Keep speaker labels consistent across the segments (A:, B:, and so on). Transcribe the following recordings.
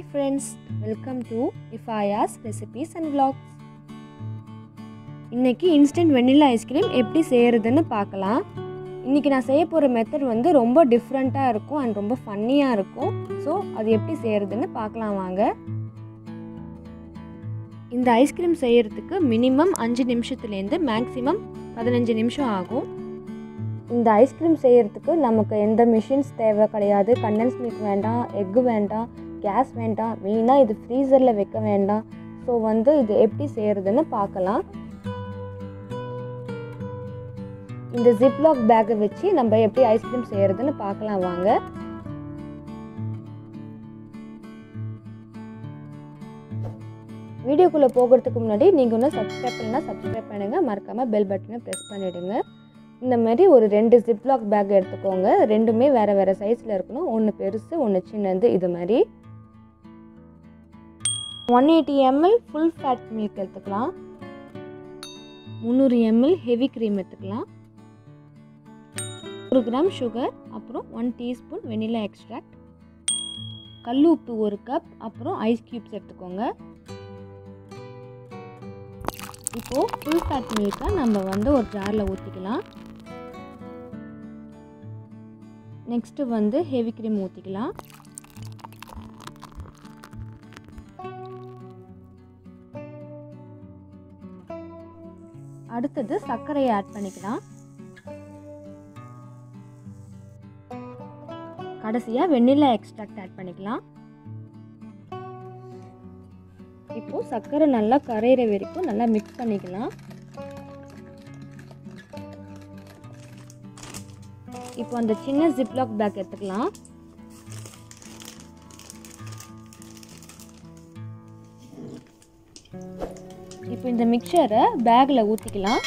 A: hi friends welcome to இஃபாயாஸ் recipes and vlogs இன்றைக்கி instant vanilla ice cream எப்படி செய்கிறதுன்னு பார்க்கலாம் இன்றைக்கி நான் செய்ய போகிற மெத்தட் வந்து ரொம்ப டிஃப்ரெண்ட்டாக இருக்கும் அண்ட் ரொம்ப ஃபன்னியாக இருக்கும் ஸோ அது எப்படி செய்கிறதுன்னு பார்க்கலாம் வாங்க இந்த ஐஸ்கிரீம் செய்கிறதுக்கு மினிமம் அஞ்சு நிமிஷத்துலேருந்து மேக்ஸிமம் பதினஞ்சு நிமிஷம் ஆகும் இந்த ஐஸ்கிரீம் செய்கிறதுக்கு நமக்கு எந்த மிஷின்ஸ் தேவை கிடையாது கண்டென்ஸ் மில்க் வேண்டாம் எக்கு வேண்டாம் கேஸ் வேண்டாம் மெயினாக இது ஃப்ரீசரில் வைக்க வேண்டாம் ஸோ வந்து இது எப்படி செய்கிறதுன்னு பார்க்கலாம் இந்த ஜிப்லாக் பேக்கை வச்சு நம்ம எப்படி ஐஸ்கிரீம் செய்கிறதுன்னு பார்க்கலாம் வாங்க வீடியோக்குள்ளே போகிறதுக்கு முன்னாடி நீங்கள் இன்னும் சப்ஸ்கிரைப் பண்ணலாம் சப்ஸ்கிரைப் பண்ணுங்கள் மறக்காமல் பெல் பட்டனை ப்ரெஸ் பண்ணிவிடுங்க இந்த மாதிரி ஒரு ரெண்டு ஜிப்லாக் பேக் எடுத்துக்கோங்க ரெண்டுமே வேறு வேறு சைஸில் இருக்கணும் ஒன்று பெருசு ஒன்று சின்னது இது மாதிரி one eighty ml full fat milk எடுத்துக்கலாம் முந்நூறு எம்எல் ஹெவி க்ரீம் எடுத்துக்கலாம் ஒரு கிராம் சுகர் அப்புறம் ஒன் டீஸ்பூன் வெனிலா எக்ஸ்ட்ராக்ட் கல் உப்பு ஒரு கப் அப்புறம் ஐஸ் க்யூப்ஸ் எடுத்துக்கோங்க இப்போது ஃபுல் ஃபேட் மில்கை நம்ம வந்து ஒரு ஜாரில் ஊற்றிக்கலாம் நெக்ஸ்ட்டு வந்து ஹெவி க்ரீம் ஊற்றிக்கலாம் அடுத்தது சர்க்கரையை ஆட் பண்ணிக்கலாம் கடைசியாக வெண்ணிலா எக்ஸ்ட்ராக்ட் ஆட் பண்ணிக்கலாம் இப்போ சர்க்கரை நல்லா கரையிற வரைக்கும் நல்லா மிக்ஸ் பண்ணிக்கலாம் இப்போ அந்த சின்ன ஜிப்லாக் பேக் எடுத்துக்கலாம் இப்போ இந்த மிக்சரை பேக்கில் ஊற்றிக்கலாம்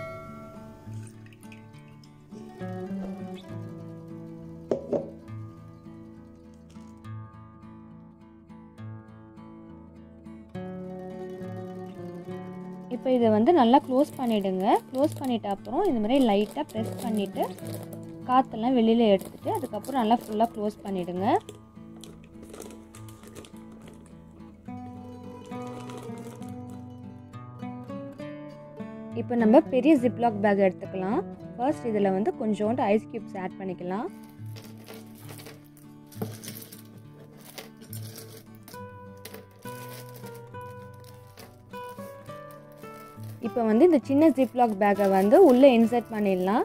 A: இப்போ இதை வந்து நல்லா க்ளோஸ் பண்ணிவிடுங்க க்ளோஸ் பண்ணிட்ட அப்புறம் இந்த மாதிரி லைட்டாக ப்ரெஸ் பண்ணிவிட்டு காற்றெல்லாம் வெளியில் எடுத்துட்டு அதுக்கப்புறம் நல்லா ஃபுல்லாக க்ளோஸ் பண்ணிவிடுங்க இப்போ நம்ம பெரிய ஜிப்லாக் பேக் எடுத்துக்கலாம் ஃபர்ஸ்ட் இதில் வந்து கொஞ்சோண்டு ஐஸ் க்யூப்ஸ் ஆட் பண்ணிக்கலாம் இப்போ வந்து இந்த சின்ன ஜிப்லாக் பேக்கை வந்து உள்ளே இன்சர்ட் பண்ணிடலாம்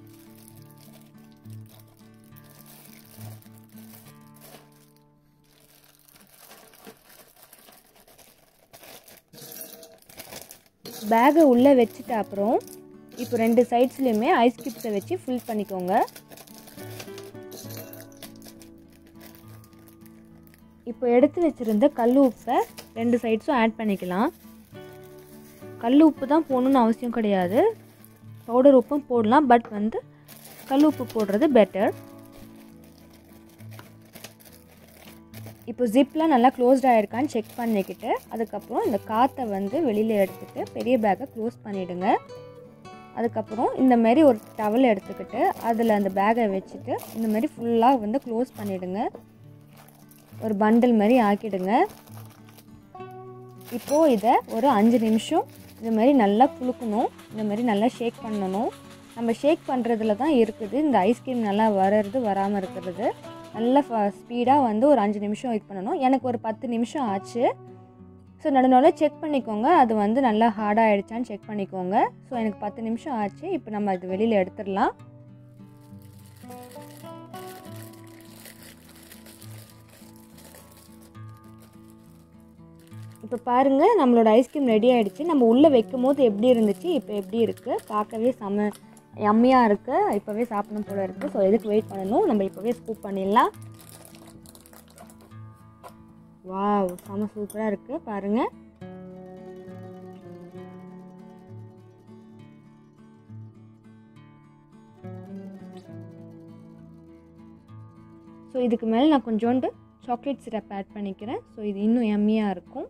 A: பேக்கை உள்ளே வச்சுட்டு அப்புறம் இப்போ ரெண்டு சைட்ஸ்லேயுமே ஐஸ் கியூப்ஸை வச்சு ஃபில் பண்ணிக்கோங்க இப்போ எடுத்து வச்சுருந்த கல் உப்பை ரெண்டு சைட்ஸும் ஆட் பண்ணிக்கலாம் கல் உப்பு தான் போடணுன்னு அவசியம் கிடையாது பவுடர் உப்பும் போடலாம் பட் வந்து கல் உப்பு போடுறது பெட்டர் இப்போ ஜிப்லாம் நல்லா க்ளோஸ்ட் ஆகிருக்கான்னு செக் பண்ணிக்கிட்டு அதுக்கப்புறம் இந்த காற்றை வந்து வெளியில் எடுத்துகிட்டு பெரிய பேக்கை க்ளோஸ் பண்ணிவிடுங்க அதுக்கப்புறம் இந்த மாதிரி ஒரு டவல் எடுத்துக்கிட்டு அதில் அந்த பேக்கை வச்சுட்டு இந்த மாதிரி ஃபுல்லாக வந்து க்ளோஸ் பண்ணிவிடுங்க ஒரு பண்டில் மாதிரி ஆக்கிடுங்க இப்போது இதை ஒரு அஞ்சு நிமிஷம் இது மாதிரி நல்லா குலுக்கணும் இந்த மாதிரி நல்லா ஷேக் பண்ணணும் நம்ம ஷேக் பண்ணுறதுல தான் இருக்குது இந்த ஐஸ்கிரீம் நல்லா வர்றது வராமல் இருக்கிறது நல்ல ஸ்பீடாக வந்து ஒரு அஞ்சு நிமிஷம் வெயிட் பண்ணணும் எனக்கு ஒரு பத்து நிமிஷம் ஆச்சு ஸோ நடுநடுவில் செக் பண்ணிக்கோங்க அது வந்து நல்லா ஹார்டாக ஆகிடுச்சான்னு செக் பண்ணிக்கோங்க ஸோ எனக்கு பத்து நிமிஷம் ஆச்சு இப்போ நம்ம அது வெளியில் எடுத்துடலாம் இப்போ பாருங்கள் நம்மளோட ஐஸ்கிரீம் ரெடி ஆகிடுச்சு நம்ம உள்ளே வைக்கும் போது எப்படி இருந்துச்சு இப்போ எப்படி இருக்குது பார்க்கவே செம யம்மியாக இருக்குது இப்போவே சாப்பிடணும் போல இருக்குது ஸோ எதுக்கு வெயிட் பண்ணணும் நம்ம இப்போவே ஸ்கூப் பண்ணிடலாம் வாவ் செம சூப்பராக இருக்குது பாருங்கள் ஸோ இதுக்கு மேலே நான் கொஞ்சோண்டு சாக்லேட் சிரப் ஆட் பண்ணிக்கிறேன் ஸோ இது இன்னும் எம்மியாக இருக்கும்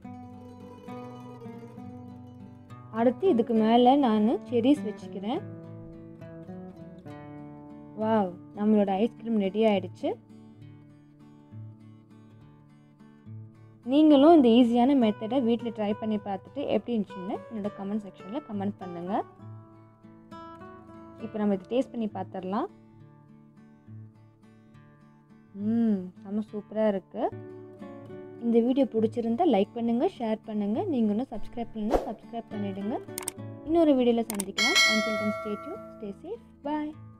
A: அடுத்து இதுக்கு மேலே நான் செரிஸ் வச்சுக்கிறேன் வாவ் நம்மளோட ஐஸ்கிரீம் ரெடி ஆயிடுச்சு நீங்களும் இந்த ஈஸியான மெத்தடை வீட்டில் ட்ரை பண்ணி பார்த்துட்டு எப்படி இருந்துச்சுன்னு என்னோட கமெண்ட் செக்ஷனில் கமெண்ட் பண்ணுங்கள் இப்போ நம்ம இது டேஸ்ட் பண்ணி பார்த்துடலாம் ம் செம்ம சூப்பராக இருக்குது இந்த வீடியோ பிடிச்சிருந்தா லைக் பண்ணுங்கள் ஷேர் பண்ணுங்கள் நீங்கள் இன்னும் சப்ஸ்கிரைப் பண்ணுங்கள் சப்ஸ்கிரைப் பண்ணிவிடுங்க இன்னொரு வீடியோவில் சந்திக்கலாம் until then stay tuned stay safe பாய்